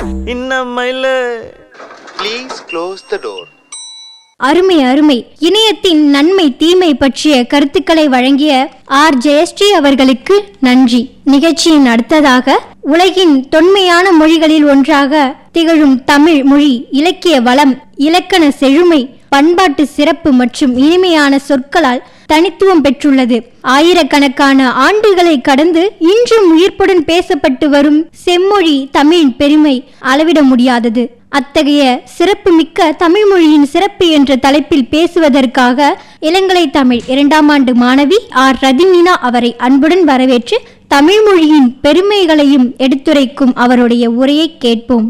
இன்னமையில Please close the door. அருமை அருமை இணையத்தின் நன்மை தீமை பற்றிய கருத்துக்களை வழங்கிய ஆர் ஜெயஸ்ரீ அவர்களுக்கு நன்றி நிகழ்ச்சியின் அடுத்ததாக உலகின் தொன்மையான மொழிகளில் ஒன்றாக திகழும் தமிழ் மொழி இலக்கிய வளம் இலக்கண செழுமை பண்பாட்டு சிறப்பு மற்றும் இனிமையான சொற்களால் தனித்துவம் பெற்றுள்ளது ஆயிரக்கணக்கான ஆண்டுகளை கடந்து இன்றும் உயிர்ப்புடன் பேசப்பட்டு வரும் செம்மொழி தமிழின் பெருமை அளவிட முடியாதது அத்தகைய சிறப்பு மிக்க தமிழ் மொழியின் சிறப்பு என்ற தலைப்பில் பேசுவதற்காக இளங்கலை தமிழ் இரண்டாம் ஆண்டு மாணவி ஆர் ரதிமீனா அவரை அன்புடன் வரவேற்று தமிழ் மொழியின் பெருமைகளையும் எடுத்துரைக்கும் அவருடைய உரையை கேட்போம்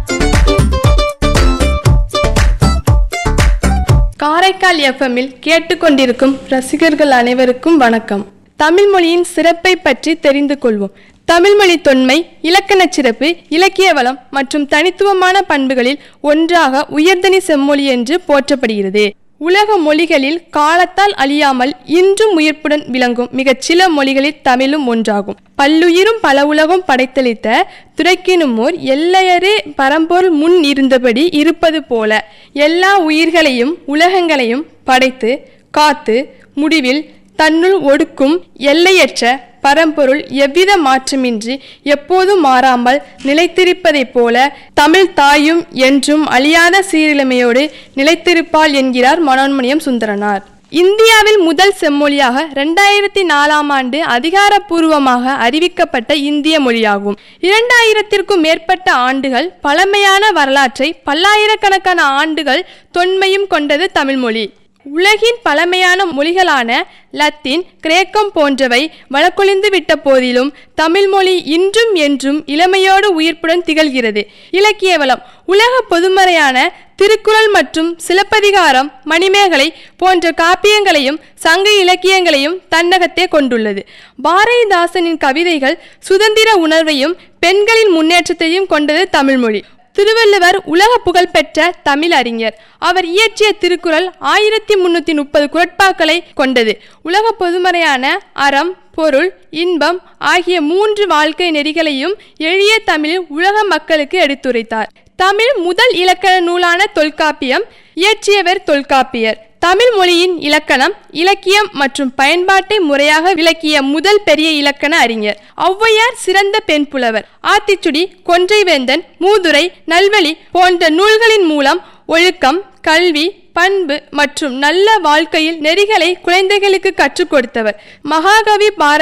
காரைக்கால் எஃப்எம்மில் கேட்டுக்கொண்டிருக்கும் ரசிகர்கள் அனைவருக்கும் வணக்கம் தமிழ் மொழியின் சிறப்பை பற்றி தெரிந்து கொள்வோம் தமிழ் மொழி தொன்மை இலக்கணச் சிறப்பு இலக்கிய வளம் மற்றும் தனித்துவமான பண்புகளில் ஒன்றாக உயர்தனி செம்மொழி என்று போற்றப்படுகிறது உலக மொழிகளில் காலத்தால் அழியாமல் இன்றும் உயிர்ப்புடன் விளங்கும் மிகச் சில மொழிகளில் தமிழும் ஒன்றாகும் பல்லுயிரும் பல உலகம் படைத்தளித்த துரைக்கினுமோர் எல்லையரே பரம்பொருள் முன் இருந்தபடி இருப்பது போல எல்லா உயிர்களையும் உலகங்களையும் படைத்து காத்து முடிவில் தன்னுள் ஒடுக்கும் எல்லையற்ற பரம்பொருள் எவ்வித மாற்றமின்றி எப்போதும் மாறாமல் நிலைத்திருப்பதைப் போல தமிழ் தாயும் என்றும் அழியாத சீரிழமையோடு நிலைத்திருப்பாள் என்கிறார் மனோன்மணியம் சுந்தரனார் இந்தியாவில் முதல் செம்மொழியாக ரெண்டாயிரத்தி நாலாம் ஆண்டு அதிகாரப்பூர்வமாக அறிவிக்கப்பட்ட இந்திய மொழியாகும் இரண்டாயிரத்திற்கும் மேற்பட்ட ஆண்டுகள் பழமையான வரலாற்றை பல்லாயிரக்கணக்கான ஆண்டுகள் தொன்மையும் கொண்டது தமிழ்மொழி உலகின் பழமையான மொழிகளான லத்தீன் கிரேக்கம் போன்றவை வழக்கொழிந்து விட்ட போதிலும் தமிழ் மொழி இன்றும் என்றும் இளமையோடு உயிர்ப்புடன் திகழ்கிறது இலக்கிய வளம் உலக பொதுமறையான திருக்குறள் மற்றும் சிலப்பதிகாரம் மணிமேகலை போன்ற காப்பியங்களையும் சங்க இலக்கியங்களையும் தன்னகத்தே கொண்டுள்ளது பாரதிதாசனின் கவிதைகள் சுதந்திர உணர்வையும் பெண்களின் முன்னேற்றத்தையும் கொண்டது தமிழ்மொழி திருவள்ளுவர் உலக புகழ்பெற்ற தமிழ் அறிஞர் அவர் இயற்றிய திருக்குறள் ஆயிரத்தி முன்னூத்தி முப்பது குரட்பாக்களை கொண்டது உலக பொதுமறையான அறம் பொருள் இன்பம் ஆகிய மூன்று வாழ்க்கை நெறிகளையும் எளிய தமிழில் உலக மக்களுக்கு எடுத்துரைத்தார் தமிழ் முதல் இலக்கண நூலான தொல்காப்பியம் இயற்றியவர் தொல்காப்பியர் தமிழ் மொழியின் இலக்கணம் இலக்கியம் மற்றும் பயன்பாட்டை முறையாக விளக்கிய முதல் பெரிய இலக்கண அறிஞர் ஔவையார் சிறந்த பெண் புலவர் ஆத்திச்சுடி கொன்றைவேந்தன் மூதுரை நல்வழி போன்ற நூல்களின் மூலம் ஒழுக்கம் கல்வி பண்பு மற்றும் நல்ல வாழ்க்கையில் நெறிகளை குழந்தைகளுக்கு கற்றுக் கொடுத்தவர் மகாகவி பாரதி